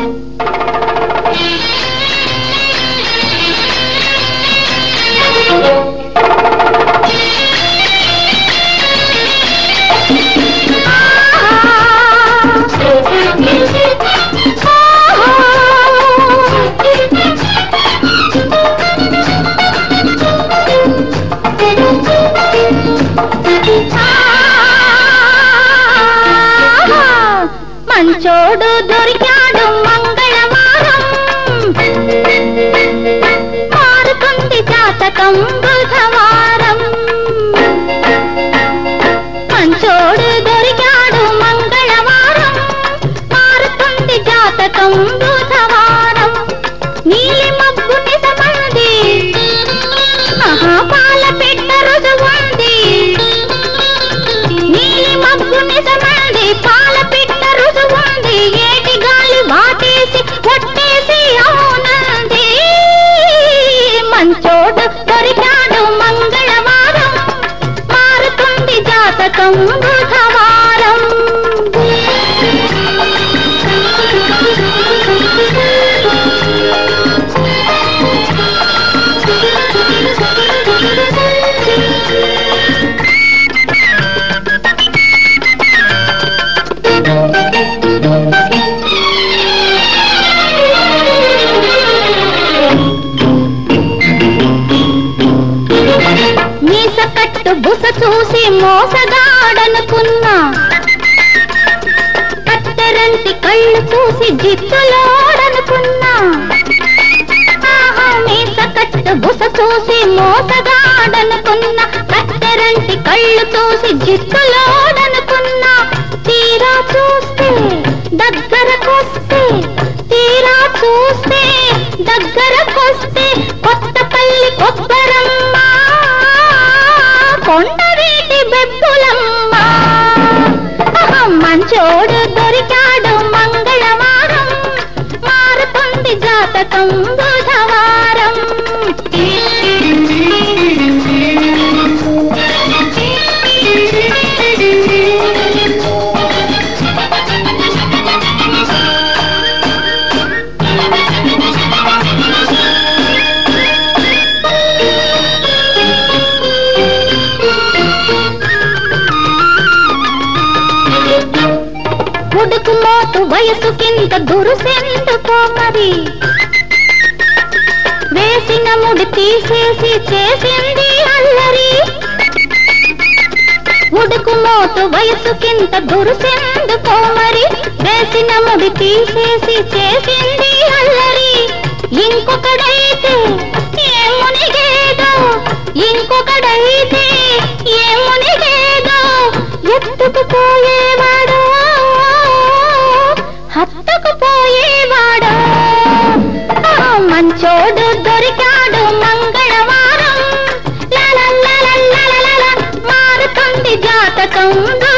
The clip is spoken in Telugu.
మంచోడు దొరికాడు మంగళవారం మారుతుంది జాతకం బుధవారం మంచోడు దొరికాడు మంగళవారం మారుతుంది జాతకం బుధవారం నీలి మబ్బు నిజమంది ఆహా పాల పెట్ట రుజువుంది నీలి మబ్బు నిజమంది పాల పెట్ట రుజువుంది ఏటి గాలి వాటేసి కొట్టేసి అవునంది మంచోడు దొరికాడు మంగళవారం మారుతుంది జాతకం బుధవారం మీస కట్టు బుస చూసి మోసగాడనుకున్నా కత్తెరంటి కళ్ళు చూసి జిత్తులోడనుకున్నా ఆహా, మీస కట్టు బుస చూసి మోసగాడనుకున్నా కత్తెరంటి కళ్ళు చూసి జిత్తులోడనుకున్నా తీరా చూస్తే దగ్గరకొస్తే తీరా చూస్తే దగ్గరకొస్తే కొత్తపల్లి కొబ్బరమ్మ కొండవీటి బెబ్బులమ్మ ఆహా, మంచోడు దొరికాడు మంగళవారం మారుతుంది జాతకం బుధవారం ఉడుకు మోతు వయసు కింద దురుసెందుకో మరి వేసిన ముడి తీసేసి చేసింది అల్లరి ఉడుకు మోతు వయసు కింద దురుసెందుకో మరి వేసిన ముడి తీసేసి చేసింది అల్లరి ఇంకొకడైతే ఏమునిగేదో ఇంకొకడైతే ఏమునిగేదో ఎత్తుకుపోయేవాడు హత్తుకుపోయేవాడు ఆ, మంచోడు దొరికాడు మంగళవారం లలలలలలలల, మారుతుంది జాతకం